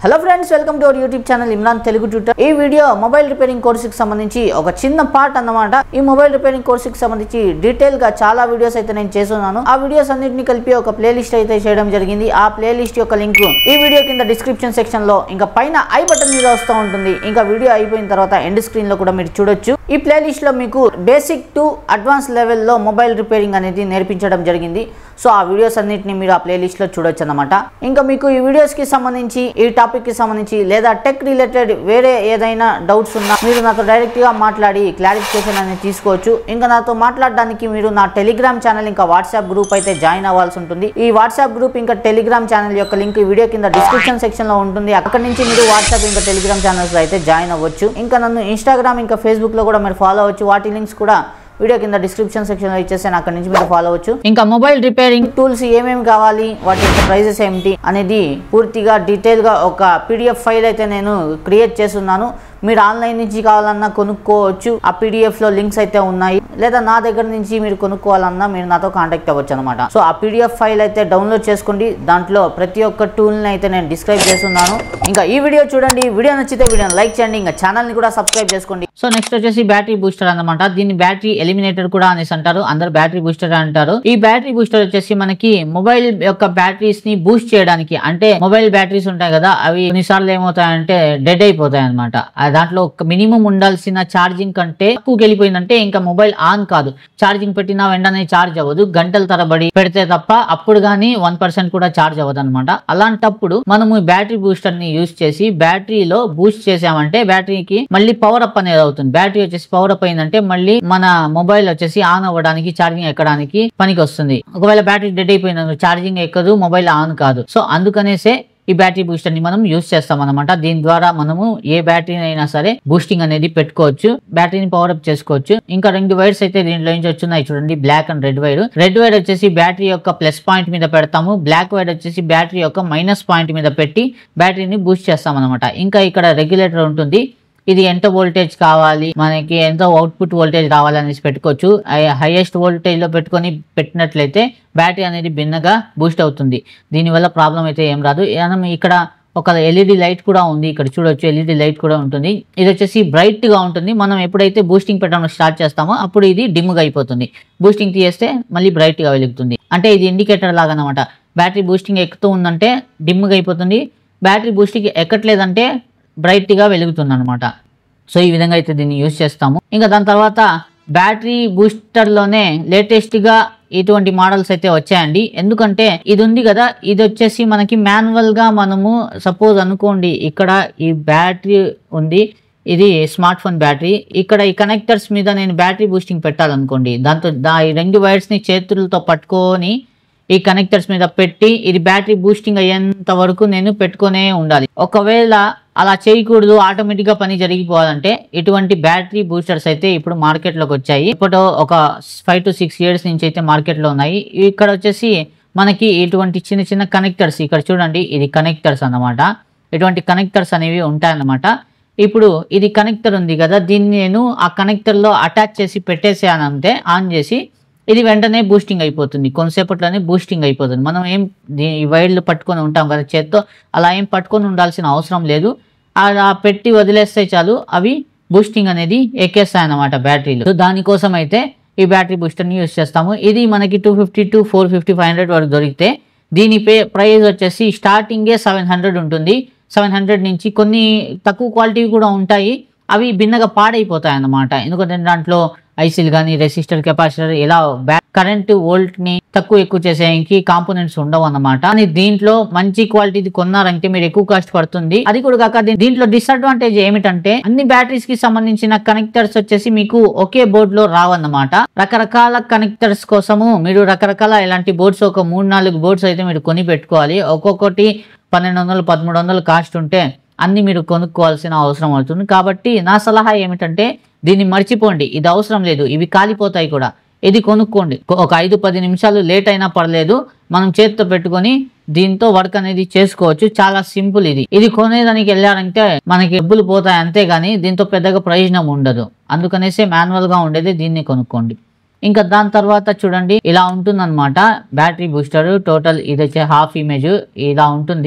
hello friends welcome to our YouTube channel Imran Telugu tutor ఈ video mobile repairing కోర్సుకి సంబంధించి ఒక చిన్న పార్ట్ అన్నమాట ఈ మొబైల్ రిపేరింగ్ కోర్సుకి సంబంధించి డీటెయిల్ గా చాలా వీడియోస్ అయితే నేను చేస్తున్నాను ఆ వీడియోస్ అన్నింటిని కలిపి ఒక ప్లే లిస్ట్ అయితే చేయడం జరిగింది ఆ ప్లే లిస్ట్ యొక్క లింక్ ఈ వీడియో కింద డిస్క్రిప్షన్ సెక్షన్ లో ఇంకా పైన ఐ బటన్ మీద వస్తూ ఉంటుంది ఇంకా వీడియో అయిపోయిన తర్వాత ఎండ్ స్క్రీన్ లో కూడా మీరు చూడొచ్చు ఈ ప్లే లిస్ట్ లో మీకు బేసిక్ టు అడ్వాన్స్ లెవెల్లో మొబైల్ రిపేరింగ్ అనేది నేర్పించడం జరిగింది సో ఆ వీడియోస్ అన్నింటిని మీరు ఆ ప్లే లిస్ట్ లో చూడొచ్చు అనమాట ఇంకా మీకు ఈ వీడియోస్ కి సంబంధించి ఈ టాపిక్ కి సంబంధించి లేదా టెక్ రిలేటెడ్ వేరే ఏదైనా డౌట్స్ ఉన్నా మీరు నాతో డైరెక్ట్ గా మాట్లాడి క్లారిఫికేషన్ అనేది తీసుకోవచ్చు ఇంకా నాతో మాట్లాడడానికి మీరు నా టెలిగ్రామ్ ఛానల్ ఇంకా వాట్సాప్ గ్రూప్ అయితే జాయిన్ అవ్వాల్సి ఉంటుంది ఈ వాట్సాప్ గ్రూప్ ఇంకా టెలిగ్రామ్ ఛానల్ యొక్క లింక్ ఈ వీడియో కింద డిస్క్రిప్షన్ సెక్షన్ లో ఉంటుంది అక్కడ నుంచి మీరు వాట్సాప్ ఇంకా టెలిగ్రామ్ ఛానల్స్ అయితే జాయిన్ అవ్వచ్చు ఇంకా నన్ను ఇన్స్టాగ్రామ్ ఇంకా ఫేస్బుక్ లో కూడా మీరు ఫాలో అవ్వచ్చు వాటి లింక్స్ కూడా వీడియో కింద డిస్క్రిప్షన్ సెక్షన్ లో ఇచ్చేసాను అక్కడ నుంచి మీరు ఫాలో అవ్వచ్చు ఇంకా మొబైల్ రిపేరింగ్ టూల్స్ ఏమేమి కావాలి వాటి యొక్క ప్రైజెస్ ఏమిటి అనేది పూర్తిగా డీటెయిల్ గా ఒక పీడిఎఫ్ ఫైల్ అయితే నేను క్రియేట్ చేస్తున్నాను మీరు ఆన్లైన్ నుంచి కావాలన్నా కొనుక్కోవచ్చు ఆ పీడిఎఫ్ లో లింక్స్ అయితే ఉన్నాయి లేదా నా దగ్గర నుంచి మీరు కొనుక్కోవాలన్నా మీరు నాతో కాంటాక్ట్ అవ్వచ్చు అనమాట సో ఆ పీడిఎఫ్ ఫైల్ అయితే డౌన్లోడ్ చేసుకోండి దాంట్లో ప్రతి ఒక్క టూల్ ని అయితే నేను డిస్క్రైబ్ చేస్తున్నాను ఇంకా ఈ వీడియో చూడండి వీడియో నచ్చితే వీడియోని లైక్ చేయండి ఇంకా ఛానల్ ని కూడా సబ్స్క్రైబ్ చేసుకోండి సో నెక్స్ట్ వచ్చేసి బ్యాటరీ బూస్టర్ అన్నమాట దీన్ని బ్యాటరీ ఎలిమినేటర్ కూడా అనేసి అంటారు అందరు బ్యాటరీ బూస్టర్ అంటారు ఈ బ్యాటరీ బూస్టర్ వచ్చేసి మనకి మొబైల్ యొక్క బ్యాటరీస్ ని బూస్ట్ చేయడానికి అంటే మొబైల్ బ్యాటరీస్ ఉంటాయి కదా అవి కొన్నిసార్లు ఏమవుతాయంటే డెడ్ అయిపోతాయి అనమాట దాంట్లో ఒక మినిమం ఉండాల్సిన ఛార్జింగ్ కంటే ఎక్కువ వెళ్ళిపోయిందంటే ఇంకా మొబైల్ ఆన్ కాదు ఛార్జింగ్ పెట్టినా వెంటనే ఛార్జ్ అవ్వదు గంటల తరబడి పెడితే తప్ప అప్పుడు గానీ వన్ పర్సెంట్ కూడా ఛార్జ్ అవ్వదు అనమాట అలాంటప్పుడు మనము ఈ బ్యాటరీ బూస్టర్ ని యూస్ చేసి బ్యాటరీలో బూస్ట్ చేసామంటే బ్యాటరీకి మళ్ళీ పవర్ అప్ అనేది అవుతుంది బ్యాటరీ వచ్చేసి పవర్ అప్ అయిందంటే మళ్ళీ మన మొబైల్ వచ్చేసి ఆన్ అవ్వడానికి ఛార్జింగ్ ఎక్కడానికి పనికి వస్తుంది ఒకవేళ బ్యాటరీ డెడ్ అయిపోయింది ఛార్జింగ్ ఎక్కదు మొబైల్ ఆన్ కాదు సో అందుకనేసే ఈ బ్యాటరీ బూస్టర్ ని మనం యూస్ చేస్తాం అనమాట దీని ద్వారా మనము ఏ బ్యాటరీ అయినా సరే బూస్టింగ్ అనేది పెట్టుకోవచ్చు బ్యాటరీని పవర్ అప్ చేసుకోవచ్చు ఇంకా రెండు వైర్స్ అయితే దీంట్లో నుంచి వచ్చున్నాయి చూడండి black and red wire red wire వచ్చేసి బ్యాటరీ యొక్క ప్లస్ పాయింట్ మీద పెడతాము బ్లాక్ వైర్ వచ్చేసి బ్యాటరీ యొక్క మైనస్ పాయింట్ మీద పెట్టి బ్యాటరీని బూస్ట్ చేస్తాం అనమాట ఇంకా ఇక్కడ రెగ్యులేటర్ ఉంటుంది ఇది ఎంత వోల్టేజ్ కావాలి మనకి ఎంత అవుట్పుట్ వోల్టేజ్ రావాలనేసి పెట్టుకోవచ్చు హైయెస్ట్ వోల్టేజ్ లో పెట్టుకొని పెట్టినట్లయితే బ్యాటరీ అనేది భిన్నగా బూస్ట్ అవుతుంది దీనివల్ల ప్రాబ్లం అయితే ఏం రాదు మనం ఇక్కడ ఒక ఎల్ఈడి లైట్ కూడా ఉంది ఇక్కడ చూడొచ్చు ఎల్ఈడి లైట్ కూడా ఉంటుంది ఇది వచ్చేసి బ్రైట్ గా ఉంటుంది మనం ఎప్పుడైతే బూస్టింగ్ పెట్టడం స్టార్ట్ చేస్తామో అప్పుడు ఇది డిమ్ గా అయిపోతుంది బూస్టింగ్ తీయేస్తే మళ్ళీ బ్రైట్ గా వెలుగుతుంది అంటే ఇది ఇండికేటర్ లాగా అనమాట బ్యాటరీ బూస్టింగ్ ఎక్కుతూ ఉందంటే డిమ్ గా అయిపోతుంది బ్యాటరీ బూస్టింగ్ ఎక్కట్లేదంటే బ్రైట్ గా వెలుగుతుంది అనమాట సో ఈ విధంగా అయితే దీన్ని యూజ్ చేస్తాము ఇంకా దాని తర్వాత బ్యాటరీ బూస్టర్ లోనే లేటెస్ట్ గా ఇటువంటి మోడల్స్ అయితే వచ్చాయండి ఎందుకంటే ఇది ఉంది కదా ఇది వచ్చేసి మనకి మాన్యువల్ గా మనము సపోజ్ అనుకోండి ఇక్కడ ఈ బ్యాటరీ ఉంది ఇది స్మార్ట్ ఫోన్ బ్యాటరీ ఇక్కడ ఈ కనెక్టర్స్ మీద నేను బ్యాటరీ బూస్టింగ్ పెట్టాలనుకోండి దాంతో దా ఈ రెండు వైర్స్ ని చేతులతో పట్టుకొని ఈ కనెక్టర్స్ మీద పెట్టి ఇది బ్యాటరీ బూస్టింగ్ అయ్యేంత వరకు నేను పెట్టుకునే ఉండాలి ఒకవేళ అలా చేయకూడదు ఆటోమేటిక్ గా పని జరిగిపోవాలంటే ఇటువంటి బ్యాటరీ బూస్టర్స్ అయితే ఇప్పుడు మార్కెట్ లోకి వచ్చాయి ఇప్పుడు ఒక ఫైవ్ టు సిక్స్ ఇయర్స్ నుంచి అయితే మార్కెట్ లో ఉన్నాయి ఇక్కడ వచ్చేసి మనకి ఇటువంటి చిన్న చిన్న కనెక్టర్స్ ఇక్కడ చూడండి ఇది కనెక్టర్స్ అన్నమాట ఇటువంటి కనెక్టర్స్ అనేవి ఉంటాయన్నమాట ఇప్పుడు ఇది కనెక్టర్ ఉంది కదా దీన్ని నేను ఆ కనెక్టర్ లో అటాచ్ చేసి పెట్టేసానంటే ఆన్ చేసి ఇది వెంటనే బూస్టింగ్ అయిపోతుంది కొంతసేపట్లోనే బూస్టింగ్ అయిపోతుంది మనం ఏం దీ- ఈ వైర్లు పట్టుకొని ఉంటాం కదా చేత్తో అలా ఏం పట్టుకొని ఉండాల్సిన అవసరం లేదు అలా పెట్టి వదిలేస్తే చాలు అవి బూస్టింగ్ అనేది ఎక్కేస్తాయి అన్నమాట బ్యాటరీలు సో దానికోసం అయితే ఈ బ్యాటరీ బూస్టర్ని యూస్ చేస్తాము ఇది మనకి two fifty to four fifty five hundred వరకు దొరికితే దీని పే ప్రైస్ వచ్చేసి స్టార్టింగే సెవెన్ హండ్రెడ్ ఉంటుంది సెవెన్ హండ్రెడ్ నుంచి కొన్ని తక్కువ క్వాలిటీ కూడా ఉంటాయి అవి భిన్నగా పాడైపోతాయి అన్నమాట ఎందుకంటే దాంట్లో ఐసీలు కానీ రెసిస్టర్ కెపాసిటర్ ఇలా బ్యాక్ కరెంట్ వోల్ట్ ని తక్కువ ఎక్కువ చేసేకి కాంపోనెంట్స్ ఉండవు అన్నమాట కానీ దీంట్లో మంచి క్వాలిటీది కొన్నారంటే మీరు ఎక్కువ కాస్ట్ పడుతుంది అది కూడా కాక దీ- దీంట్లో డిసడ్వాంటేజ్ ఏమిటంటే అన్ని బ్యాటరీస్ కి సంబంధించిన కనెక్టర్స్ వచ్చేసి మీకు ఒకే బోర్డ్ లో రావన్నమాట రకరకాల కనెక్టర్స్ కోసము మీరు రకరకాల ఇలాంటి బోర్డ్స్ ఒక మూడు నాలుగు బోర్డ్స్ అయితే మీరు కొని పెట్టుకోవాలి ఒక్కొక్కటి పన్నెండు వందలు పదమూడు వందలు కాస్ట్ ఉంటే అన్ని మీరు కొనుక్కోవాల్సిన అవసరం అవుతుంది కాబట్టి నా సలహా ఏమిటంటే దీన్ని మర్చిపోండి ఇది అవసరం లేదు ఇవి కాలిపోతాయి కూడా ఇది కొనుక్కోండి ఒక ఐదు పది నిమిషాలు లేట్ అయినా పర్లేదు మనం చేతితో పెట్టుకొని దీంతో వర్క్ అనేది చేసుకోవచ్చు చాలా సింపుల్ ఇది ఇది కొనేదానికి వెళ్ళారంటే మనకి డబ్బులు పోతాయి అంతేగాని దీంతో పెద్దగా ప్రయోజనం ఉండదు అందుకనేసే మాన్యువల్ గా ఉండేది దీన్ని కొనుక్కోండి ఇంకా దాని తర్వాత చూడండి ఇలా ఉంటుందన్నమాట బ్యాటరీ బూస్టర్ టోటల్ ఇది వచ్చే హాఫ్ ఇమేజ్ ఇలా ఉంటుంది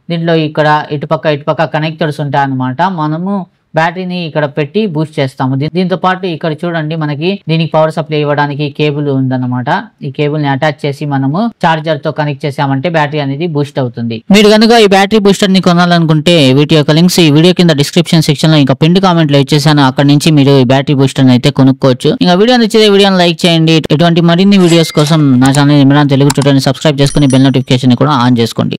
దీంట్లో ఇక్కడ ఇటుపక్క ఇటుపక్క కనెక్టర్స్ ఉంటాయి అన్నమాట మనము బ్యాటరీని ఇక్కడ పెట్టి బూస్ట్ చేస్తాము దీ- దీంతో పాటు ఇక్కడ చూడండి మనకి దీనికి పవర్ సప్లై ఇవ్వడానికి కేబుల్ ఉందన్నమాట ఈ కేబుల్ ని అటాచ్ చేసి మనము చార్జర్ తో కనెక్ట్ చేసామంటే బ్యాటరీ అనేది బూస్ట్ అవుతుంది మీరు కనుక ఈ బ్యాటరీ బూస్టర్ ని కొనాలనుకుంటే వీటి యొక్క లింక్స్ ఈ వీడియో కింద డిస్క్రిప్షన్ సెక్షన్ లో ఇంకా పిండి కామెంట్ లో ఇచ్చేసాను అక్కడ నుంచి మీరు ఈ బ్యాటరీ బూస్టర్ అయితే కొనుక్కోవచ్చు ఇంకా వీడియో నచ్చితే వీడియోని లైక్ చేయండి ఇటువంటి మరిన్ని వీడియోస్ కోసం నా ఛానల్ ఇమ్రాన్ తెలుగు చూడండి సబ్స్క్రైబ్ చేసుకుని బెల్ నోటిఫికేషన్ కూడా ఆన్ చేసుకోండి